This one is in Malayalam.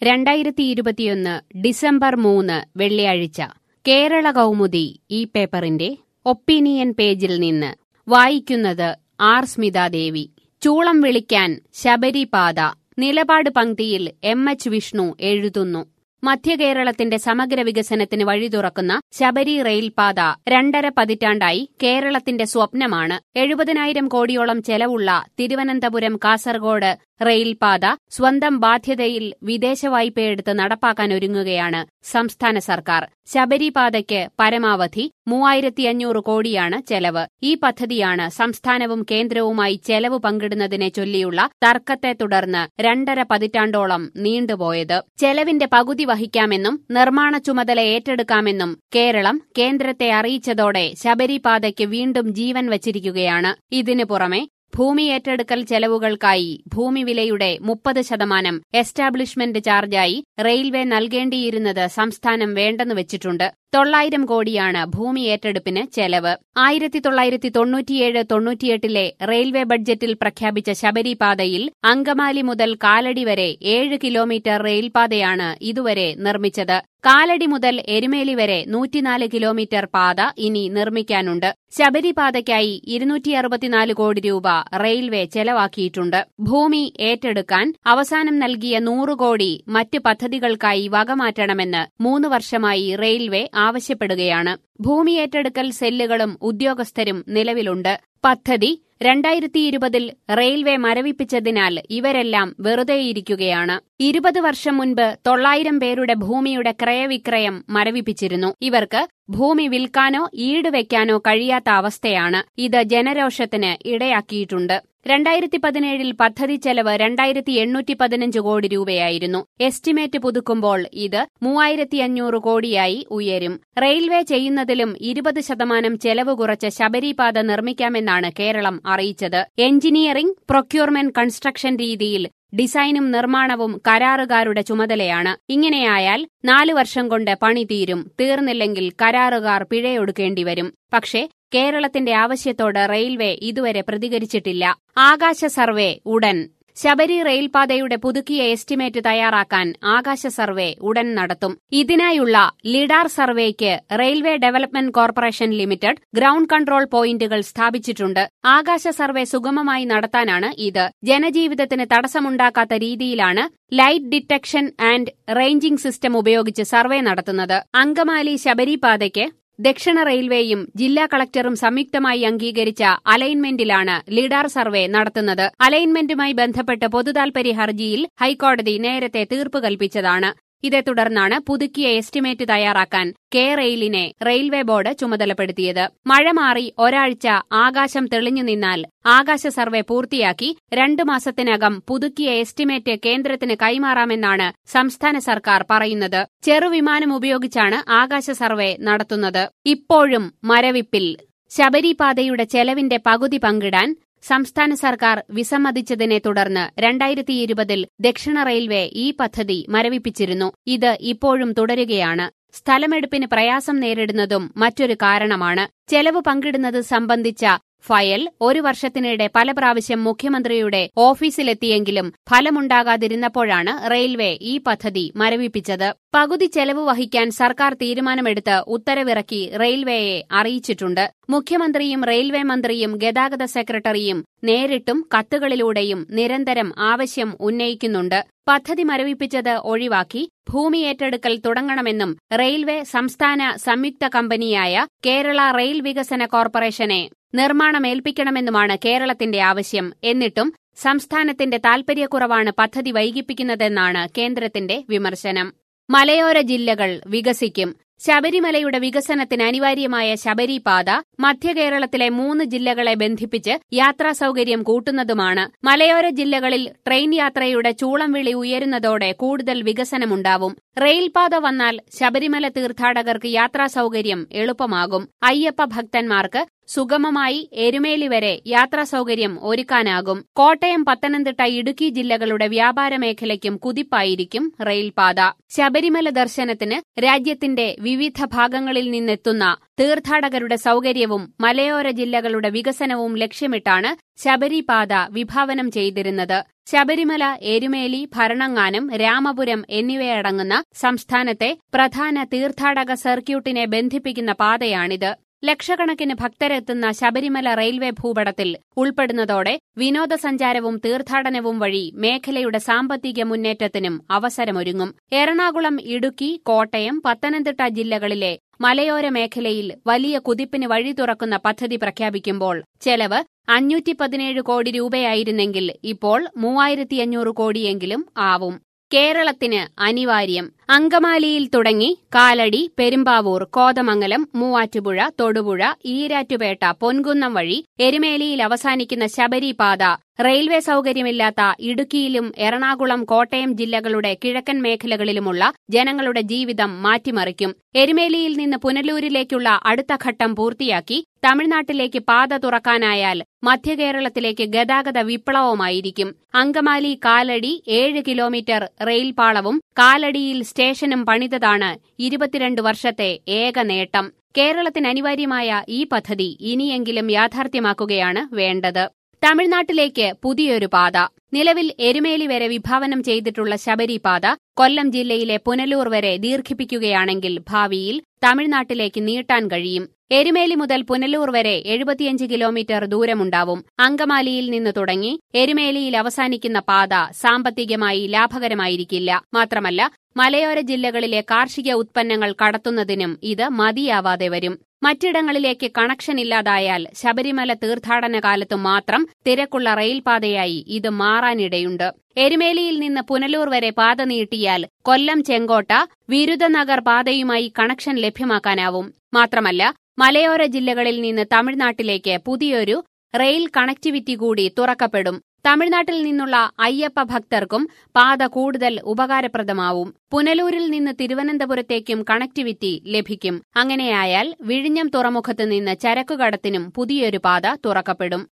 രണ്ടായിരത്തി ഇരുപത്തിയൊന്ന് ഡിസംബർ മൂന്ന് വെള്ളിയാഴ്ച കേരള കൗമുദി ഈ പേപ്പറിന്റെ ഒപ്പീനിയൻ പേജിൽ നിന്ന് വായിക്കുന്നത് ആർ സ്മിതാദേവി ചൂളം വിളിക്കാൻ ശബരിപാത നിലപാട് പങ്ക്തിയിൽ എം എച്ച് വിഷ്ണു എഴുതുന്നു മധ്യകേരളത്തിന്റെ സമഗ്ര വികസനത്തിന് വഴി തുറക്കുന്ന ശബരി റെയിൽപാത രണ്ടര പതിറ്റാണ്ടായി കേരളത്തിന്റെ സ്വപ്നമാണ് എഴുപതിനായിരം കോടിയോളം ചെലവുള്ള തിരുവനന്തപുരം കാസർഗോഡ് റെയിൽപാത സ്വന്തം ബാധ്യതയിൽ വിദേശ വായ്പയെടുത്ത് നടപ്പാക്കാൻ ഒരുങ്ങുകയാണ് സംസ്ഥാന സർക്കാർ ശബരിപാതയ്ക്ക് പരമാവധി മൂവായിരത്തി അഞ്ഞൂറ് കോടിയാണ് ചെലവ് ഈ പദ്ധതിയാണ് സംസ്ഥാനവും കേന്ദ്രവുമായി ചെലവ് പങ്കിടുന്നതിനെ ചൊല്ലിയുള്ള തർക്കത്തെ തുടർന്ന് രണ്ടര പതിറ്റാണ്ടോളം നീണ്ടുപോയത് ചെലവിന്റെ പകുതി വഹിക്കാമെന്നും നിർമ്മാണ ചുമതല ഏറ്റെടുക്കാമെന്നും കേരളം കേന്ദ്രത്തെ അറിയിച്ചതോടെ ശബരിപാതയ്ക്ക് വീണ്ടും ജീവൻ വച്ചിരിക്കുകയാണ് ഇതിനു പുറമെ ഭൂമി ഏറ്റെടുക്കൽ ചെലവുകൾക്കായി ഭൂമി വിലയുടെ മുപ്പത് ശതമാനം എസ്റ്റാബ്ലിഷ്മെന്റ് ചാർജായി റെയിൽവേ നൽകേണ്ടിയിരുന്നത് സംസ്ഥാനം വേണ്ടെന്ന് വെച്ചിട്ടുണ്ട് തൊള്ളായിരം കോടിയാണ് ഭൂമി ഏറ്റെടുപ്പിന് ചെലവ് ആയിരത്തി തൊള്ളായിരത്തി തൊണ്ണൂറ്റിയേഴ് തൊണ്ണൂറ്റിയെട്ടിലെ റെയിൽവേ ബഡ്ജറ്റിൽ പ്രഖ്യാപിച്ച ശബരിപാതയിൽ അങ്കമാലി മുതൽ കാലടി വരെ ഏഴ് കിലോമീറ്റർ റെയിൽപാതയാണ് ഇതുവരെ നിർമ്മിച്ചത് കാലടി മുതൽ എരുമേലി വരെ നൂറ്റിനാല് കിലോമീറ്റർ പാത ഇനി നിർമ്മിക്കാനുണ്ട് ശബരിപാതയ്ക്കായി ഇരുന്നൂറ്റി അറുപത്തിനാല് കോടി രൂപ റെയിൽവേ ചെലവാക്കിയിട്ടുണ്ട് ഭൂമി ഏറ്റെടുക്കാൻ അവസാനം നൽകിയ നൂറ് കോടി മറ്റ് പദ്ധതികൾക്കായി വകമാറ്റണമെന്ന് മൂന്ന് വർഷമായി റെയിൽവേ ആവശ്യപ്പെടുകയാണ് ഭൂമി ഏറ്റെടുക്കൽ സെല്ലുകളും ഉദ്യോഗസ്ഥരും നിലവിലുണ്ട് പദ്ധതി രണ്ടായിരത്തി ഇരുപതിൽ റെയിൽവേ മരവിപ്പിച്ചതിനാൽ ഇവരെല്ലാം വെറുതെയിരിക്കുകയാണ് ഇരുപത് വർഷം മുൻപ് തൊള്ളായിരം പേരുടെ ഭൂമിയുടെ ക്രയവിക്രയം മരവിപ്പിച്ചിരുന്നു ഇവർക്ക് ഭൂമി വിൽക്കാനോ ഈടുവെക്കാനോ കഴിയാത്ത അവസ്ഥയാണ് ഇത് ജനരോഷത്തിന് ഇടയാക്കിയിട്ടുണ്ട് രണ്ടായിരത്തി പതിനേഴിൽ പദ്ധതി ചെലവ് രണ്ടായിരത്തി എണ്ണൂറ്റി പതിനഞ്ച് കോടി രൂപയായിരുന്നു എസ്റ്റിമേറ്റ് പുതുക്കുമ്പോൾ ഇത് മൂവായിരത്തി അഞ്ഞൂറ് കോടിയായി ഉയരും റെയിൽവേ ചെയ്യുന്നതിലും ഇരുപത് ശതമാനം ചെലവ് കുറച്ച് ശബരിപാത നിർമ്മിക്കാമെന്നാണ് കേരളം അറിയിച്ചത് എഞ്ചിനീയറിംഗ് പ്രൊക്യൂർമെന്റ് കൺസ്ട്രക്ഷൻ രീതിയിൽ ഡിസൈനും നിർമ്മാണവും കരാറുകാരുടെ ചുമതലയാണ് ഇങ്ങനെയായാൽ നാലു വർഷം കൊണ്ട് പണി തീരും തീർന്നില്ലെങ്കിൽ കരാറുകാർ പിഴയൊടുക്കേണ്ടിവരും പക്ഷേ കേരളത്തിന്റെ ആവശ്യത്തോട് റെയിൽവേ ഇതുവരെ പ്രതികരിച്ചിട്ടില്ല ആകാശ സർവേ ഉടൻ ശബരി റെയിൽപാതയുടെ പുതുക്കിയ എസ്റ്റിമേറ്റ് തയ്യാറാക്കാൻ ആകാശ സർവേ ഉടൻ നടത്തും ഇതിനായുള്ള ലിഡാർ സർവേക്ക് railway development corporation limited ground control പോയിന്റുകൾ സ്ഥാപിച്ചിട്ടുണ്ട് ആകാശ സർവേ സുഗമമായി നടത്താനാണ് ഇത് ജനജീവിതത്തിന് തടസ്സമുണ്ടാക്കാത്ത രീതിയിലാണ് light detection and ranging system ഉപയോഗിച്ച് സർവേ നടത്തുന്നത് അങ്കമാലി ശബരിപാതയ്ക്ക് ദക്ഷിണ റെയിൽവേയും ജില്ലാ കളക്ടറും സംയുക്തമായി അംഗീകരിച്ച അലൈൻമെന്റിലാണ് ലീഡാർ സർവേ നടത്തുന്നത് അലൈൻമെന്റുമായി ബന്ധപ്പെട്ട് പൊതുതാൽപര്യ ഹർജിയിൽ ഹൈക്കോടതി നേരത്തെ തീർപ്പ് കൽപ്പിച്ചതാണ് ഇതേ തുടർന്നാണ് പുതുക്കിയ എസ്റ്റിമേറ്റ് തയ്യാറാക്കാൻ കെ റെയിലിനെ റെയിൽവേ ബോർഡ് ചുമതലപ്പെടുത്തിയത് മഴ മാറി ഒരാഴ്ച ആകാശം തെളിഞ്ഞു നിന്നാൽ ആകാശ സർവേ പൂർത്തിയാക്കി രണ്ടു മാസത്തിനകം പുതുക്കിയ എസ്റ്റിമേറ്റ് കേന്ദ്രത്തിന് കൈമാറാമെന്നാണ് സംസ്ഥാന സർക്കാർ പറയുന്നത് ചെറുവിമാനം ഉപയോഗിച്ചാണ് ആകാശ സർവേ നടത്തുന്നത് ഇപ്പോഴും മരവിപ്പിൽ ശബരിപാതയുടെ ചെലവിന്റെ പകുതി പങ്കിടാൻ സംസ്ഥാന സർക്കാർ വിസമ്മതിച്ചതിനെ തുടർന്ന് രണ്ടായിരത്തി ഇരുപതിൽ ദക്ഷിണ റെയിൽവേ ഈ പദ്ധതി മരവിപ്പിച്ചിരുന്നു ഇത് ഇപ്പോഴും തുടരുകയാണ് സ്ഥലമെടുപ്പിന് പ്രയാസം നേരിടുന്നതും മറ്റൊരു കാരണമാണ് ചെലവ് പങ്കിടുന്നത് സംബന്ധിച്ച ഫയൽ ഒരു വർഷത്തിനിടെ പല പ്രാവശ്യം മുഖ്യമന്ത്രിയുടെ ഓഫീസിലെത്തിയെങ്കിലും ഫലമുണ്ടാകാതിരുന്നപ്പോഴാണ് റെയിൽവേ ഈ പദ്ധതി മരവിപ്പിച്ചത് പകുതി ചെലവ് വഹിക്കാൻ സർക്കാർ തീരുമാനമെടുത്ത് ഉത്തരവിറക്കി റെയിൽവേയെ അറിയിച്ചിട്ടുണ്ട് മുഖ്യമന്ത്രിയും റെയിൽവേ മന്ത്രിയും ഗതാഗത സെക്രട്ടറിയും നേരിട്ടും കത്തുകളിലൂടെയും നിരന്തരം ആവശ്യം ഉന്നയിക്കുന്നുണ്ട് പദ്ധതി മരവിപ്പിച്ചത് ഒഴിവാക്കി ഭൂമി ഏറ്റെടുക്കൽ തുടങ്ങണമെന്നും റെയിൽവേ സംസ്ഥാന സംയുക്ത കമ്പനിയായ കേരള റെയിൽ വികസന കോർപ്പറേഷനെ നിർമ്മാണമേൽപ്പിക്കണമെന്നുമാണ് കേരളത്തിന്റെ ആവശ്യം എന്നിട്ടും സംസ്ഥാനത്തിന്റെ താൽപര്യക്കുറവാണ് പദ്ധതി വൈകിപ്പിക്കുന്നതെന്നാണ് കേന്ദ്രത്തിന്റെ വിമർശനം മലയോര ജില്ലകൾ വികസിക്കും ശബരിമലയുടെ വികസനത്തിന് അനിവാര്യമായ ശബരിപാത മധ്യകേരളത്തിലെ മൂന്ന് ജില്ലകളെ ബന്ധിപ്പിച്ച് യാത്രാ സൌകര്യം കൂട്ടുന്നതുമാണ് മലയോര ജില്ലകളിൽ ട്രെയിൻ യാത്രയുടെ ചൂളം വിളി ഉയരുന്നതോടെ കൂടുതൽ വികസനമുണ്ടാവും റെയിൽപാത വന്നാൽ ശബരിമല തീർത്ഥാടകർക്ക് യാത്രാ സൌകര്യം എളുപ്പമാകും അയ്യപ്പ ഭക്തന്മാർക്ക് സുഗമമായി എരുമേലി വരെ യാത്രാ സൗകര്യം ഒരുക്കാനാകും കോട്ടയം പത്തനംതിട്ട ഇടുക്കി ജില്ലകളുടെ വ്യാപാര മേഖലയ്ക്കും കുതിപ്പായിരിക്കും റെയിൽപാത ശബരിമല ദർശനത്തിന് രാജ്യത്തിന്റെ വിവിധ ഭാഗങ്ങളിൽ നിന്നെത്തുന്ന തീർത്ഥാടകരുടെ സൗകര്യവും മലയോര ജില്ലകളുടെ വികസനവും ലക്ഷ്യമിട്ടാണ് ശബരിപാത വിഭാവനം ചെയ്തിരുന്നത് ശബരിമല എരുമേലി ഭരണങ്ങാനം രാമപുരം എന്നിവയടങ്ങുന്ന സംസ്ഥാനത്തെ പ്രധാന തീർത്ഥാടക സർക്യൂട്ടിനെ ബന്ധിപ്പിക്കുന്ന പാതയാണിത് ലക്ഷക്കണക്കിന് ഭക്തരെത്തുന്ന ശബരിമല റെയിൽവേ ഭൂപടത്തിൽ ഉൾപ്പെടുന്നതോടെ വിനോദസഞ്ചാരവും തീർത്ഥാടനവും വഴി മേഖലയുടെ സാമ്പത്തിക മുന്നേറ്റത്തിനും അവസരമൊരുങ്ങും എറണാകുളം ഇടുക്കി കോട്ടയം പത്തനംതിട്ട ജില്ലകളിലെ മലയോര മേഖലയിൽ വലിയ കുതിപ്പിന് വഴി തുറക്കുന്ന പദ്ധതി പ്രഖ്യാപിക്കുമ്പോൾ ചെലവ് അഞ്ഞൂറ്റി പതിനേഴ് കോടി രൂപയായിരുന്നെങ്കിൽ ഇപ്പോൾ മൂവായിരത്തി അഞ്ഞൂറ് കോടിയെങ്കിലും ആവും കേരളത്തിന് അനിവാര്യം അങ്കമാലിയിൽ തുടങ്ങി കാലടി പെരുമ്പാവൂർ കോതമംഗലം മൂവാറ്റുപുഴ തൊടുപുഴ ഈരാറ്റുപേട്ട പൊൻകുന്നം വഴി എരുമേലിയിൽ അവസാനിക്കുന്ന ശബരിപാത റെയിൽവേ സൗകര്യമില്ലാത്ത ഇടുക്കിയിലും എറണാകുളം കോട്ടയം ജില്ലകളുടെ കിഴക്കൻ മേഖലകളിലുമുള്ള ജനങ്ങളുടെ ജീവിതം മാറ്റിമറിക്കും എരുമേലിയിൽ നിന്ന് പുനലൂരിലേക്കുള്ള അടുത്ത ഘട്ടം പൂർത്തിയാക്കി തമിഴ്നാട്ടിലേക്ക് പാത തുറക്കാനായാൽ മധ്യകേരളത്തിലേക്ക് ഗതാഗത വിപ്ലവമായിരിക്കും അങ്കമാലി കാലടി ഏഴ് കിലോമീറ്റർ റെയിൽപാളവും കാലടിയിൽ സ്റ്റേഷനും പണിതതാണ് ഇരുപത്തിരണ്ട് വർഷത്തെ ഏക നേട്ടം കേരളത്തിന് അനിവാര്യമായ ഈ പദ്ധതി ഇനിയെങ്കിലും യാഥാർത്ഥ്യമാക്കുകയാണ് വേണ്ടത് തമിഴ്നാട്ടിലേക്ക് പുതിയൊരു പാത നിലവിൽ എരുമേലി വരെ വിഭാവനം ചെയ്തിട്ടുള്ള ശബരിപാത കൊല്ലം ജില്ലയിലെ പുനലൂർ വരെ ദീർഘിപ്പിക്കുകയാണെങ്കിൽ ഭാവിയിൽ തമിഴ്നാട്ടിലേക്ക് നീട്ടാൻ കഴിയും എരുമേലി മുതൽ പുനലൂർ വരെ എഴുപത്തിയഞ്ച് കിലോമീറ്റർ ദൂരമുണ്ടാവും അങ്കമാലിയിൽ നിന്ന് തുടങ്ങി എരുമേലിയിൽ അവസാനിക്കുന്ന പാത സാമ്പത്തികമായി ലാഭകരമായിരിക്കില്ല മാത്രമല്ല മലയോര ജില്ലകളിലെ കാർഷിക ഉത്പന്നങ്ങൾ കടത്തുന്നതിനും ഇത് മതിയാവാതെ വരും മറ്റിടങ്ങളിലേക്ക് കണക്ഷൻ ഇല്ലാതായാൽ ശബരിമല തീർത്ഥാടന കാലത്തു മാത്രം തിരക്കുള്ള റെയിൽപാതയായി ഇത് മാറാനിടയുണ്ട് എരുമേലിയിൽ നിന്ന് പുനലൂർ വരെ പാത നീട്ടിയാൽ കൊല്ലം ചെങ്കോട്ട വിരുദനഗർ പാതയുമായി കണക്ഷൻ ലഭ്യമാക്കാനാവും മാത്രമല്ല മലയോര ജില്ലകളിൽ നിന്ന് തമിഴ്നാട്ടിലേക്ക് പുതിയൊരു റെയിൽ കണക്ടിവിറ്റി കൂടി തുറക്കപ്പെടും തമിഴ്നാട്ടിൽ നിന്നുള്ള അയ്യപ്പ ഭക്തർക്കും പാത കൂടുതൽ ഉപകാരപ്രദമാവും പുനലൂരിൽ നിന്ന് തിരുവനന്തപുരത്തേക്കും കണക്ടിവിറ്റി ലഭിക്കും അങ്ങനെയായാൽ വിഴിഞ്ഞം തുറമുഖത്ത് നിന്ന് ചരക്കുകടത്തിനും പുതിയൊരു പാത തുറക്കപ്പെടും